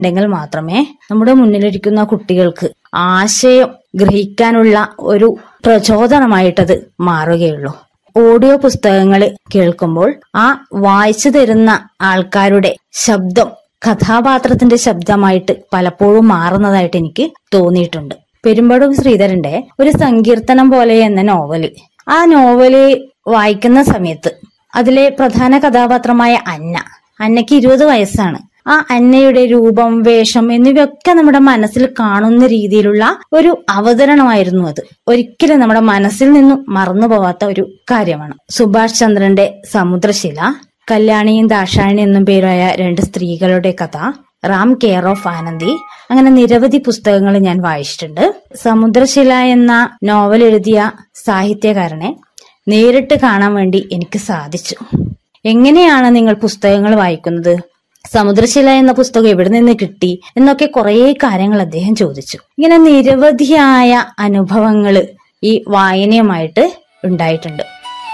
ഉണ്ടെങ്കിൽ മാത്രമേ നമ്മുടെ മുന്നിലിരിക്കുന്ന കുട്ടികൾക്ക് ആശയം ഗ്രഹിക്കാനുള്ള ഒരു പ്രചോദനമായിട്ടത് മാറുകയുള്ളൂ ഓഡിയോ പുസ്തകങ്ങൾ കേൾക്കുമ്പോൾ ആ വായിച്ചു തരുന്ന ആൾക്കാരുടെ ശബ്ദം കഥാപാത്രത്തിന്റെ ശബ്ദമായിട്ട് പലപ്പോഴും മാറുന്നതായിട്ട് എനിക്ക് തോന്നിയിട്ടുണ്ട് പെരുമ്പടൂർ ശ്രീധരന്റെ ഒരു സങ്കീർത്തനം പോലെ എന്ന നോവല് ആ നോവല് വായിക്കുന്ന സമയത്ത് അതിലെ പ്രധാന കഥാപാത്രമായ അന്ന അന്നയ്ക്ക് ഇരുപത് വയസ്സാണ് ആ അന്നയുടെ രൂപം വേഷം എന്നിവയൊക്കെ നമ്മുടെ മനസ്സിൽ കാണുന്ന രീതിയിലുള്ള ഒരു അവതരണമായിരുന്നു അത് ഒരിക്കലും നമ്മുടെ മനസ്സിൽ നിന്നും മറന്നു പോവാത്ത ഒരു കാര്യമാണ് സുഭാഷ് ചന്ദ്രന്റെ സമുദ്രശില കല്യാണിയും ദാഷായണി എന്നും പേരായ രണ്ട് സ്ത്രീകളുടെ കഥ റാം കെയർ ഓഫ് ആനന്ദി അങ്ങനെ നിരവധി പുസ്തകങ്ങൾ ഞാൻ വായിച്ചിട്ടുണ്ട് സമുദ്രശില എന്ന നോവൽ എഴുതിയ സാഹിത്യകാരനെ നേരിട്ട് കാണാൻ വേണ്ടി എനിക്ക് സാധിച്ചു എങ്ങനെയാണ് നിങ്ങൾ പുസ്തകങ്ങൾ വായിക്കുന്നത് സമുദ്രശില എന്ന പുസ്തകം എവിടെ നിന്ന് കിട്ടി എന്നൊക്കെ കുറേ കാര്യങ്ങൾ അദ്ദേഹം ചോദിച്ചു ഇങ്ങനെ നിരവധിയായ അനുഭവങ്ങൾ ഈ വായനയുമായിട്ട് ഉണ്ടായിട്ടുണ്ട്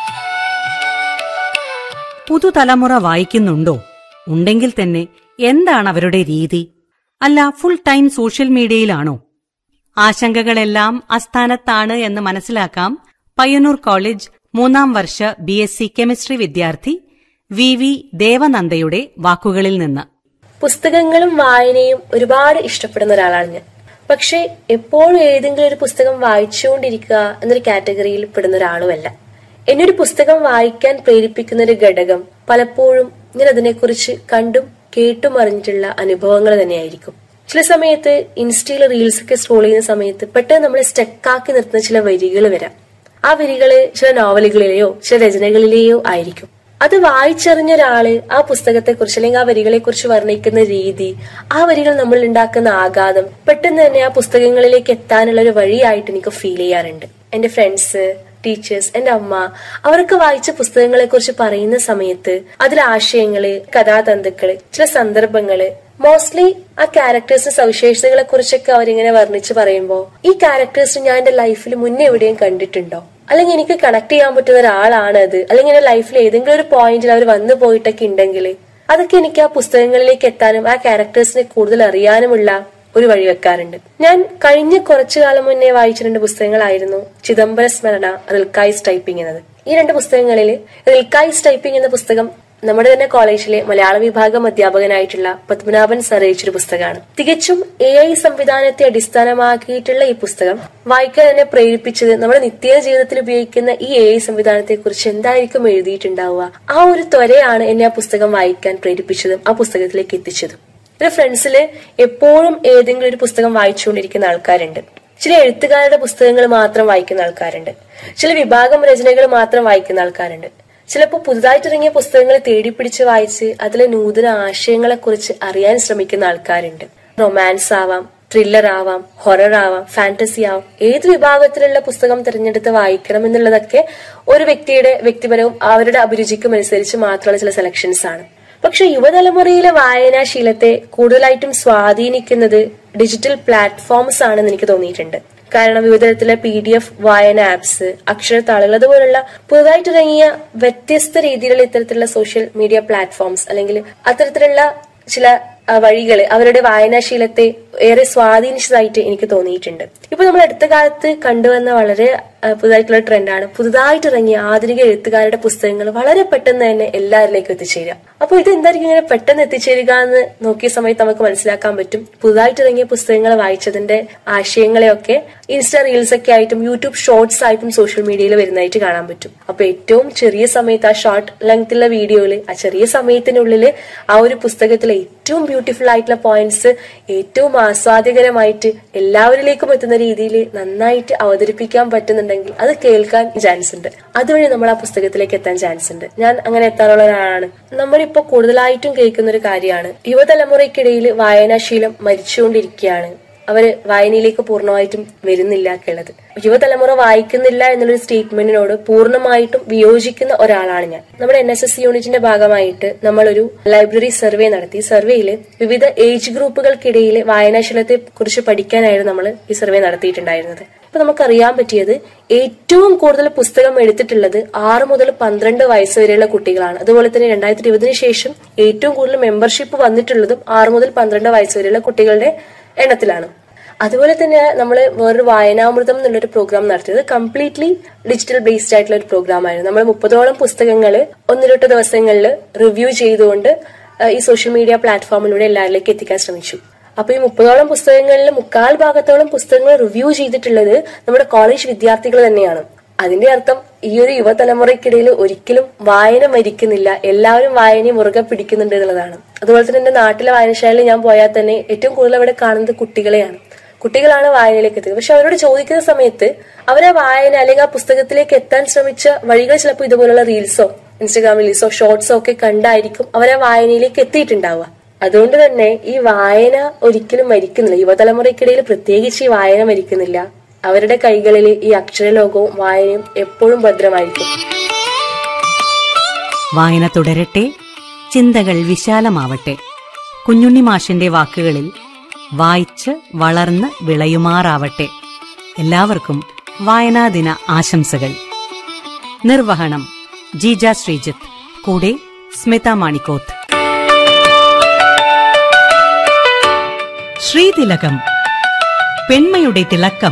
പുതുതലമുറ വായിക്കുന്നുണ്ടോ ഉണ്ടെങ്കിൽ തന്നെ എന്താണ് അവരുടെ രീതി അല്ല ഫുൾ ടൈം സോഷ്യൽ മീഡിയയിലാണോ ആശങ്കകളെല്ലാം അസ്ഥാനത്താണ് എന്ന് മനസ്സിലാക്കാം പയ്യന്നൂർ കോളേജ് മൂന്നാം വർഷ ബി എസ് സി കെമിസ്ട്രി വിദ്യാർത്ഥി വി വി ദേവനന്ദയുടെ വാക്കുകളിൽ നിന്ന് പുസ്തകങ്ങളും വായനയും ഒരുപാട് ഇഷ്ടപ്പെടുന്ന ഒരാളാണ് ഞാൻ പക്ഷെ എപ്പോഴും ഏതെങ്കിലും ഒരു പുസ്തകം വായിച്ചുകൊണ്ടിരിക്കുക എന്നൊരു കാറ്റഗറിയിൽ പെടുന്ന ഒരാളുമല്ല എന്നെ ഒരു പുസ്തകം വായിക്കാൻ പ്രേരിപ്പിക്കുന്ന ഒരു ഘടകം പലപ്പോഴും ഞാൻ അതിനെക്കുറിച്ച് കണ്ടും കേട്ടും അറിഞ്ഞിട്ടുള്ള അനുഭവങ്ങൾ തന്നെയായിരിക്കും ചില സമയത്ത് ഇൻസ്റ്റയിൽ റീൽസ് ഒക്കെ സ്ക്രോൾ ചെയ്യുന്ന സമയത്ത് പെട്ടെന്ന് നമ്മളെ സ്റ്റക്കാക്കി നിർത്തുന്ന ചില വരികൾ വരാം ആ വരികള് ചില നോവലുകളിലെയോ ചില രചനകളിലെയോ ആയിരിക്കും അത് വായിച്ചറിഞ്ഞ ഒരാള് ആ പുസ്തകത്തെ കുറിച്ച് അല്ലെങ്കിൽ ആ വരികളെ കുറിച്ച് വർണ്ണിക്കുന്ന രീതി ആ വരികൾ നമ്മൾ ഉണ്ടാക്കുന്ന ആഘാതം പെട്ടെന്ന് തന്നെ ആ പുസ്തകങ്ങളിലേക്ക് എത്താനുള്ള ഒരു വഴിയായിട്ട് എനിക്ക് ഫീൽ ചെയ്യാറുണ്ട് എന്റെ ഫ്രണ്ട്സ് ടീച്ചേഴ്സ് എന്റെ അമ്മ അവരൊക്കെ വായിച്ച പുസ്തകങ്ങളെ കുറിച്ച് പറയുന്ന സമയത്ത് അതിലെ ആശയങ്ങള് കഥാതന്തുക്കള് ചില സന്ദർഭങ്ങള് മോസ്റ്റ്ലി ആ ക്യാരക്ടേഴ്സിന്റെ സവിശേഷതകളെ കുറിച്ചൊക്കെ അവരിങ്ങനെ വർണ്ണിച്ച് പറയുമ്പോൾ ഈ ക്യാരക്ടേഴ്സ് ഞാൻ എന്റെ ലൈഫിൽ മുന്നേ എവിടെയും കണ്ടിട്ടുണ്ടോ അല്ലെങ്കിൽ എനിക്ക് കണക്ട് ചെയ്യാൻ പറ്റുന്ന ഒരാളാണ് അത് അല്ലെങ്കിൽ എന്റെ ലൈഫിൽ ഏതെങ്കിലും ഒരു പോയിന്റിൽ അവർ വന്നു പോയിട്ടൊക്കെ ഉണ്ടെങ്കിൽ അതൊക്കെ എനിക്ക് ആ പുസ്തകങ്ങളിലേക്ക് എത്താനും ആ ക്യാരക്ടേഴ്സിനെ കൂടുതൽ അറിയാനുമുള്ള ഒരു വഴി വെക്കാറുണ്ട് ഞാൻ കഴിഞ്ഞ കുറച്ചു കാലം മുന്നേ വായിച്ച രണ്ട് പുസ്തകങ്ങളായിരുന്നു ചിദംബര സ്മരണ റിൽക്കായ്സ് ടൈപ്പിംഗ് എന്നത് ഈ രണ്ട് പുസ്തകങ്ങളിൽ റിൽക്കായ്സ് ടൈപ്പിംഗ് എന്ന പുസ്തകം നമ്മുടെ തന്നെ കോളേജിലെ മലയാള വിഭാഗം അധ്യാപകനായിട്ടുള്ള പത്മനാഭൻ സർ രചിച്ചൊരു പുസ്തകമാണ് തികച്ചും എ ഐ സംവിധാനത്തെ അടിസ്ഥാനമാക്കിയിട്ടുള്ള ഈ പുസ്തകം വായിക്കാൻ എന്നെ പ്രേരിപ്പിച്ചത് നമ്മുടെ നിത്യേന ജീവിതത്തിൽ ഉപയോഗിക്കുന്ന ഈ എ ഐ സംവിധാനത്തെ കുറിച്ച് എന്തായിരിക്കും എഴുതിയിട്ടുണ്ടാവുക ആ ഒരു ത്വരയാണ് എന്നെ ആ പുസ്തകം വായിക്കാൻ പ്രേരിപ്പിച്ചതും ആ പുസ്തകത്തിലേക്ക് എത്തിച്ചതും എന്റെ ഫ്രണ്ട്സില് എപ്പോഴും ഏതെങ്കിലും ഒരു പുസ്തകം വായിച്ചുകൊണ്ടിരിക്കുന്ന ആൾക്കാരുണ്ട് ചില എഴുത്തുകാരുടെ പുസ്തകങ്ങൾ മാത്രം വായിക്കുന്ന ആൾക്കാരുണ്ട് ചില വിഭാഗം രചനകൾ മാത്രം വായിക്കുന്ന ആൾക്കാരുണ്ട് ചിലപ്പോൾ പുതുതായിട്ട് ഇറങ്ങിയ പുസ്തകങ്ങൾ തേടിപ്പിടിച്ച് വായിച്ച് അതിലെ നൂതന ആശയങ്ങളെ കുറിച്ച് അറിയാൻ ശ്രമിക്കുന്ന ആൾക്കാരുണ്ട് റൊമാൻസ് ആവാം ത്രില്ലർ ആവാം ഹൊറർ ആവാം ഫാന്റസി ആവാം ഏത് വിഭാഗത്തിലുള്ള പുസ്തകം തിരഞ്ഞെടുത്ത് വായിക്കണം എന്നുള്ളതൊക്കെ ഒരു വ്യക്തിയുടെ വ്യക്തിപരവും അവരുടെ അഭിരുചിക്കും അനുസരിച്ച് മാത്രമുള്ള ചില സെലക്ഷൻസ് ആണ് പക്ഷെ യുവതലമുറയിലെ വായനാശീലത്തെ കൂടുതലായിട്ടും സ്വാധീനിക്കുന്നത് ഡിജിറ്റൽ പ്ലാറ്റ്ഫോംസ് ആണെന്ന് എനിക്ക് തോന്നിയിട്ടുണ്ട് കാരണം വിവിധ തരത്തിലെ പി ഡി എഫ് വായന ആപ്സ് അക്ഷരത്താളുകൾ അതുപോലുള്ള പുതുതായിട്ട് ഇറങ്ങിയ വ്യത്യസ്ത രീതിയിലുള്ള ഇത്തരത്തിലുള്ള സോഷ്യൽ മീഡിയ പ്ലാറ്റ്ഫോംസ് അല്ലെങ്കിൽ അത്തരത്തിലുള്ള ചില വഴികൾ അവരുടെ വായനാശീലത്തെ ഏറെ സ്വാധീനിച്ചതായിട്ട് എനിക്ക് തോന്നിയിട്ടുണ്ട് ഇപ്പൊ നമ്മൾ അടുത്ത കാലത്ത് കണ്ടുവന്ന വളരെ ആ, പുതുതായിട്ടുള്ള ട്രെൻഡാണ് പുതുതായിട്ട് ഇറങ്ങിയ ആധുനിക എഴുത്തുകാരുടെ പുസ്തകങ്ങൾ വളരെ പെട്ടെന്ന് തന്നെ എല്ലാവരിലേക്കും എത്തിച്ചേരുക അപ്പൊ ഇത് എന്തായിരിക്കും ഇങ്ങനെ പെട്ടെന്ന് എത്തിച്ചേരുക എന്ന് നോക്കിയ സമയത്ത് നമുക്ക് മനസ്സിലാക്കാൻ പറ്റും പുതുതായിട്ട് ഇറങ്ങിയ പുസ്തകങ്ങൾ വായിച്ചതിന്റെ ആശയങ്ങളെയൊക്കെ ഇൻസ്റ്റാ റീൽസ് ഒക്കെ ആയിട്ടും യൂട്യൂബ് ഷോർട്സ് ആയിട്ടും സോഷ്യൽ മീഡിയയിൽ വരുന്നതായിട്ട് കാണാൻ പറ്റും അപ്പൊ ഏറ്റവും ചെറിയ സമയത്ത് ആ ഷോർട്ട് ലെങ്ത്തുള്ള വീഡിയോയില് ആ ചെറിയ സമയത്തിനുള്ളിൽ ആ ഒരു പുസ്തകത്തിലെ ഏറ്റവും ബ്യൂട്ടിഫുൾ ആയിട്ടുള്ള പോയിന്റ്സ് ഏറ്റവും ആസ്വാദ്യകരമായിട്ട് എല്ലാവരിലേക്കും എത്തുന്ന രീതിയിൽ നന്നായിട്ട് അവതരിപ്പിക്കാൻ പറ്റുന്നുണ്ടെങ്കിൽ അത് കേൾക്കാൻ ചാൻസ് ഉണ്ട് അതുവഴി നമ്മൾ ആ പുസ്തകത്തിലേക്ക് എത്താൻ ചാൻസ് ഉണ്ട് ഞാൻ അങ്ങനെ എത്താനുള്ള ഒരാളാണ് നമ്മളിപ്പോ കൂടുതലായിട്ടും കേൾക്കുന്ന ഒരു കാര്യമാണ് യുവതലമുറയ്ക്കിടയിൽ വായനാശീലം മരിച്ചുകൊണ്ടിരിക്കുകയാണ് അവര് വായനയിലേക്ക് പൂർണ്ണമായിട്ടും വരുന്നില്ല എന്നുള്ളത് യുവതലമുറ വായിക്കുന്നില്ല എന്നുള്ളൊരു സ്റ്റേറ്റ്മെന്റിനോട് പൂർണ്ണമായിട്ടും വിയോജിക്കുന്ന ഒരാളാണ് ഞാൻ നമ്മുടെ എൻ എസ് എസ് യൂണിറ്റിന്റെ ഭാഗമായിട്ട് നമ്മളൊരു ലൈബ്രറി സർവേ നടത്തി സർവേയിൽ വിവിധ ഏജ് ഗ്രൂപ്പുകൾക്കിടയിൽ വായനാശീലത്തെ കുറിച്ച് പഠിക്കാനായിരുന്നു നമ്മൾ ഈ സർവേ നടത്തിയിട്ടുണ്ടായിരുന്നത് അപ്പൊ ഇപ്പൊ നമുക്കറിയാൻ പറ്റിയത് ഏറ്റവും കൂടുതൽ പുസ്തകം എടുത്തിട്ടുള്ളത് ആറ് മുതൽ പന്ത്രണ്ട് വയസ്സ് വരെയുള്ള കുട്ടികളാണ് അതുപോലെ തന്നെ രണ്ടായിരത്തി ഇരുപതിനു ശേഷം ഏറ്റവും കൂടുതൽ മെമ്പർഷിപ്പ് വന്നിട്ടുള്ളതും ആറ് മുതൽ പന്ത്രണ്ട് വയസ്സ് വരെയുള്ള കുട്ടികളുടെ എണ്ണത്തിലാണ് അതുപോലെ തന്നെ നമ്മൾ വേറൊരു വായനാമൃതം എന്നുള്ളൊരു പ്രോഗ്രാം നടത്തിയത് കംപ്ലീറ്റ്ലി ഡിജിറ്റൽ ബേസ്ഡ് ആയിട്ടുള്ള ഒരു പ്രോഗ്രാം ആയിരുന്നു നമ്മൾ മുപ്പതോളം പുസ്തകങ്ങൾ ഒന്നിരട്ട് ദിവസങ്ങളിൽ റിവ്യൂ ചെയ്തുകൊണ്ട് ഏഹ്, ഈ സോഷ്യൽ മീഡിയ പ്ലാറ്റ്ഫോമിലൂടെ എല്ലാവരിലേക്ക് എത്തിക്കാൻ ശ്രമിച്ചു അപ്പൊ ഈ മുപ്പതോളം പുസ്തകങ്ങളിൽ മുക്കാൽ ഭാഗത്തോളം പുസ്തകങ്ങൾ റിവ്യൂ ചെയ്തിട്ടുള്ളത് നമ്മുടെ കോളേജ് വിദ്യാർത്ഥികൾ തന്നെയാണ് അതിന്റെ അർത്ഥം ഈ ഒരു യുവതലമുറയ്ക്കിടയിൽ ഒരിക്കലും വായന മരിക്കുന്നില്ല എല്ലാവരും വായനയെ മുറുകെ പിടിക്കുന്നുണ്ട് എന്നുള്ളതാണ് അതുപോലെ തന്നെ എന്റെ നാട്ടിലെ വായനശാലയിൽ ഞാൻ പോയാൽ തന്നെ ഏറ്റവും കൂടുതൽ അവിടെ കാണുന്നത് കുട്ടികളെയാണ് കുട്ടികളാണ് വായനയിലേക്ക് എത്തുന്നത് പക്ഷെ അവരോട് ചോദിക്കുന്ന സമയത്ത് അവരെ വായന അല്ലെങ്കിൽ ആ പുസ്തകത്തിലേക്ക് എത്താൻ ശ്രമിച്ച വഴികൾ ചിലപ്പോൾ ഇതുപോലുള്ള റീൽസോ ഇൻസ്റ്റഗ്രാം റീൽസോ ഷോർട്സോ ഒക്കെ കണ്ടായിരിക്കും അവരെ വായനയിലേക്ക് എത്തിയിട്ടുണ്ടാവുക അതുകൊണ്ട് തന്നെ ഈ വായന ഒരിക്കലും മരിക്കുന്നില്ല യുവതലമുറയ്ക്കിടയിൽ പ്രത്യേകിച്ച് ഈ വായന മരിക്കുന്നില്ല അവരുടെ കൈകളിൽ ഈ അക്ഷരലോകവും വായനയും എപ്പോഴും ഭദ്രമായിരിക്കും വായന തുടരട്ടെ ചിന്തകൾ വിശാലമാവട്ടെ കുഞ്ഞുണ്ണി മാഷിന്റെ വാക്കുകളിൽ വായിച്ച് വളർന്ന് വിളയുമാറാവട്ടെ എല്ലാവർക്കും വായനാദിന ആശംസകൾ നിർവഹണം ജീജ ശ്രീജിത്ത് കൂടെ സ്മിത മാണിക്കോത്ത് ശ്രീതിലകം പെൺമയുടെ തിളക്കം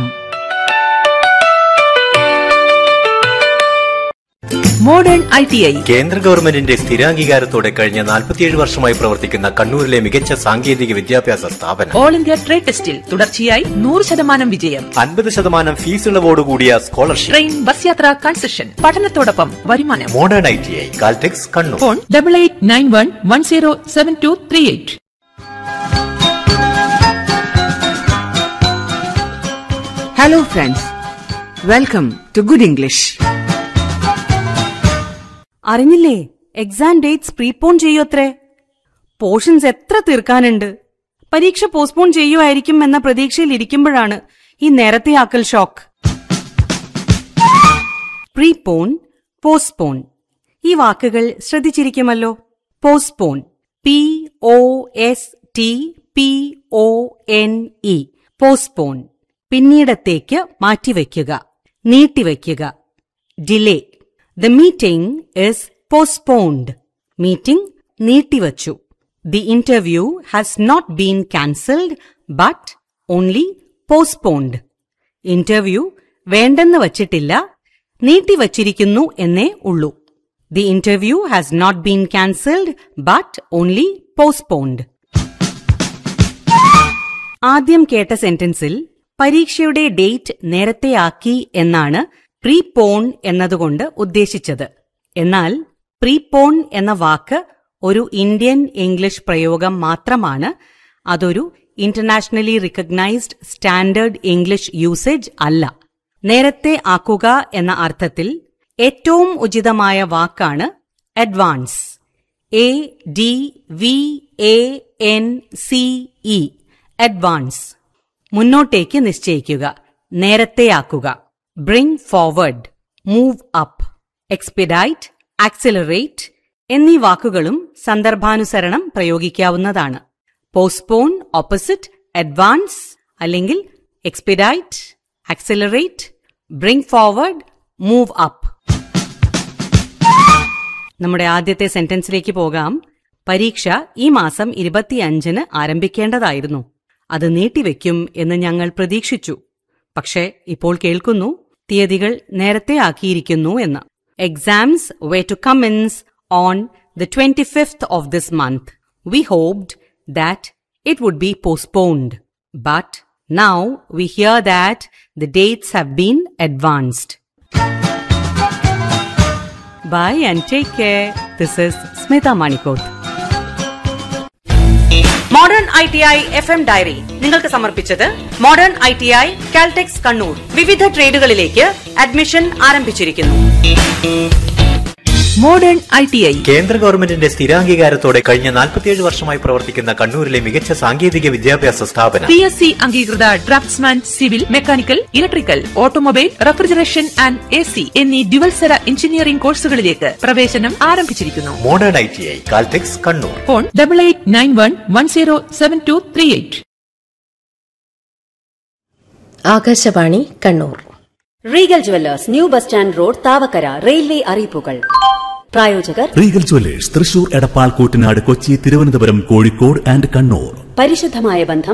മോഡേൺ ഐ ടി ഐ കേന്ദ്ര ഗവൺമെന്റിന്റെ സ്ഥിരാംഗീകാരത്തോടെ കഴിഞ്ഞ 47 വർഷമായി പ്രവർത്തിക്കുന്ന കണ്ണൂരിലെ മികച്ച സാങ്കേതിക വിദ്യാഭ്യാസ സ്ഥാപനം ഓൾ ഇന്ത്യ ട്രേഡ് ടെസ്റ്റിൽ തുടർച്ചയായി നൂറ് ശതമാനം വിജയം അൻപത് ശതമാനം ഫീസ് ഇളവോടുകൂടിയ സ്കോളർഷിപ്പ് ട്രെയിൻ ബസ് യാത്ര കൺസെഷൻ പഠനത്തോടൊപ്പം വരുമാനം Modern I T I Caltex Kannur phone double eight nine one one zero seven two three eight Hello, friends. Welcome to Good English. അറിഞ്ഞില്ലേ എക്സാം ഡേറ്റ്സ് പ്രീപോൺ ചെയ്യോത്രേ പോർഷൻസ് എത്ര തീർക്കാനുണ്ട് പരീക്ഷ postpone ചെയ്യുമായിരിക്കും എന്ന പ്രതീക്ഷയിൽ ഇരിക്കുമ്പോഴാണ് ഈ നേരത്തെ ആക്കൽ ഷോക്ക് പ്രീപോൺ പോസ്റ്റ്പോൺ ഈ വാക്കുകൾ ശ്രദ്ധിച്ചിരിക്കുമല്ലോ postpone P O S T P O N E postpone പിന്നീടത്തേക്ക് മാറ്റിവെക്കുക നീട്ടിവെക്കുക delay the meeting is postponed meeting നീട്ടിവച്ചു the interview has not been cancelled but only postponed interview വേണ്ടെന്ന് വച്ചിട്ടില്ല നീട്ടിവച്ചിരിക്കുന്നു എന്നേ ഉള്ളൂ the interview has not been cancelled but only postponed ആദ്യം കേട്ട സെന്റൻസിൽ പരീക്ഷയുടെ ഡേറ്റ് നേരത്തെയാക്കി എന്നാണ് പ്രീപോൺ എന്നതുകൊണ്ട് ഉദ്ദേശിച്ചത് എന്നാൽ പ്രീപോൺ എന്ന വാക്ക് ഒരു ഇന്ത്യൻ ഇംഗ്ലീഷ് പ്രയോഗം മാത്രമാണ് അതൊരു internationally recognised standard English usage അല്ല നേരത്തെ ആക്കുക എന്ന അർത്ഥത്തിൽ ഏറ്റവും ഉചിതമായ വാക്കാണ് advance A D V A N C E advance മുന്നോട്ടേക്ക് നിശ്ചയിക്കുക നേരത്തെയാക്കുക bring forward move up expedite accelerate എന്നീ വാക്കുകളും സന്ദർഭാനുസരണം പ്രയോഗിക്കാവുന്നതാണ് പോസ്റ്റ്പോൺ ഓപ്പോസിറ്റ് അഡ്വാൻസ് അല്ലെങ്കിൽ expedite accelerate bring forward move up നമ്മുടെ ആദ്യത്തെ സെന്റൻസിലേക്ക് പോകാം പരീക്ഷ ഈ മാസം ഇരുപത്തിയഞ്ചിന് ആരംഭിക്കേണ്ടതായിരുന്നു അത് നീട്ടിവെക്കും എന്ന് ഞങ്ങൾ പ്രതീക്ഷിച്ചു പക്ഷേ ഇപ്പോൾ കേൾക്കുന്നു തീയതികൾ നേരത്തെ ആക്കിയിരിക്കുന്നു എന്ന് exams were to commence on the twenty fifth of this month we hoped that it would be postponed but now we hear that the dates have been advanced Bye and take care. This is Smita Manikot. Modern I T I F M diary നിങ്ങൾക്ക് സമർപ്പിച്ചത് Modern I T I Caltex Kannur വിവിധ ട്രേഡുകളിലേക്ക് admission ആരംഭിച്ചിരിക്കുന്നു Modern I T I കേന്ദ്ര ഗവൺമെന്റിന്റെ സ്ഥിരാംഗീകാരത്തോടെ കഴിഞ്ഞ 47 വർഷമായി പ്രവർത്തിക്കുന്ന കണ്ണൂരിലെ മികച്ച സാങ്കേതിക വിദ്യാഭ്യാസ സ്ഥാപനം പി എസ് സി അംഗീകൃത draftsman civil mechanical electrical automobile refrigeration and A C എന്നീ ഡ്യുവൽസര എഞ്ചിനീയറിംഗ് കോഴ്സുകളിലേക്ക് പ്രവേശനം ആരംഭിച്ചിരിക്കുന്നു Modern I T I Caltex Kannur phone double eight nine one one zero seven two three eight Akashvani Kannur Regal Jewellers new bus stand road Thavakkara railway അറിയിപ്പുകൾ പ്രായോജകർ Regal Jewellers Thrissur Edappal Kuttanad Kochi Thiruvananthapuram Kozhikode and Kannur പരിശുദ്ധമായ ബന്ധം